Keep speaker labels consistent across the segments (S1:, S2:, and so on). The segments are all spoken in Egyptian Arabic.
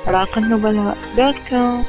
S1: راق النبلاء دوت كوم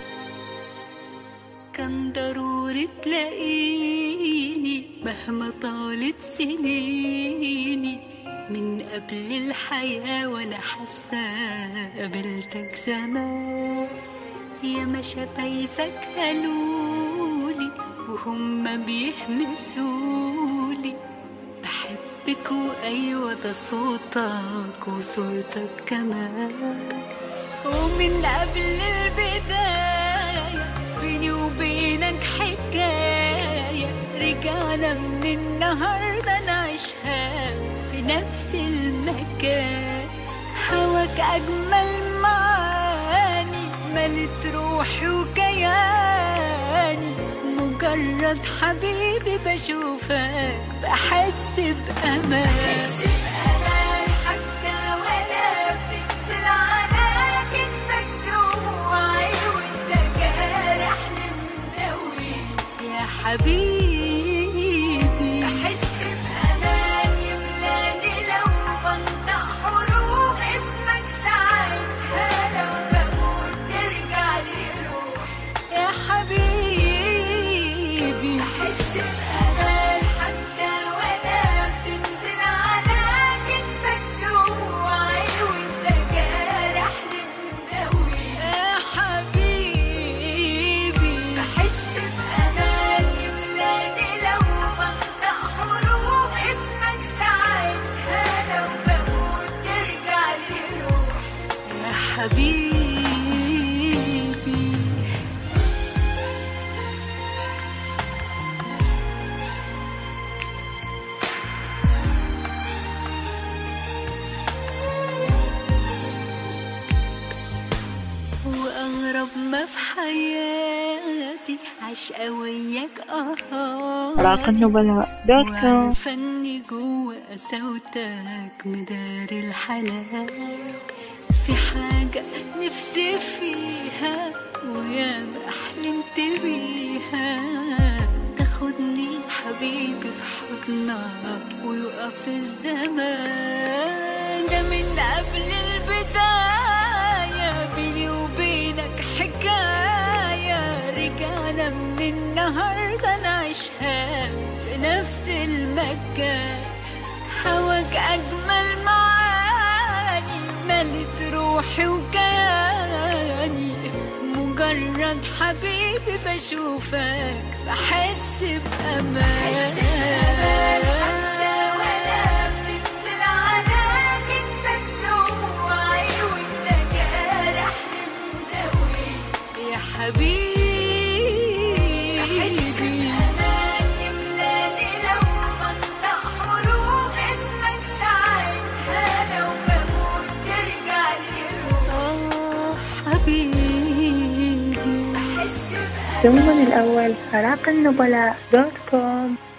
S2: كان ضروري تلاقيني مهما طالت سنيني من قبل الحياة وأنا حاسة قابلتك زمان يا ما شفايفك قالولي وهم بيهمسولي بحبك وأيوة ده صوتك وصورتك كمان ومن قبل البداية بيني وبينك حكاية رجعنا من النهاردة نعيشها في نفس المكان هواك أجمل معاني ملت روحي وكياني مجرد حبيبي بشوفك بحس بأمان حتى ولا بتنزل على كتفك دموعي وانت جارحني مدوي يا حبيبي بحس بأمان يملاني لو بنطق حروف اسمك ساعتها لو بموت ترجع لي روح يا حبيبي بحس بأمان حتى ولا بتنزل على كتفك دموعي وانت جارحني مدوي يا حبيبي بحس بأمان يملاني لو بنطق حروف اسمك ساعتها لو بموت ترجع لي روح يا حبيبي وأغرب ما في حياتي عشقة وياك اه
S1: راق النبلاء دوت كوم
S2: وعارفة اني جوا قساوتك مداري الحلال في حاجة نفسي فيها وياما حلمت بيها تاخدني حبيبي في حضنك ويقف الزمان ده من قبل البداية بيني وبينك حكاية رجعنا من النهاردة نعيشها في نفس المكان هواك أجمل معاني ملت روحي وكياني مجرد حبيبي بشوفك بحس بأمان يا حبيبي بحس بأمان يملاني لو بنطق حروف اسمك ساعتها لو بموت ترجع لي روح آه حبيبي بحس بأمان
S1: ثم الأول راق النبلاء دوت كوم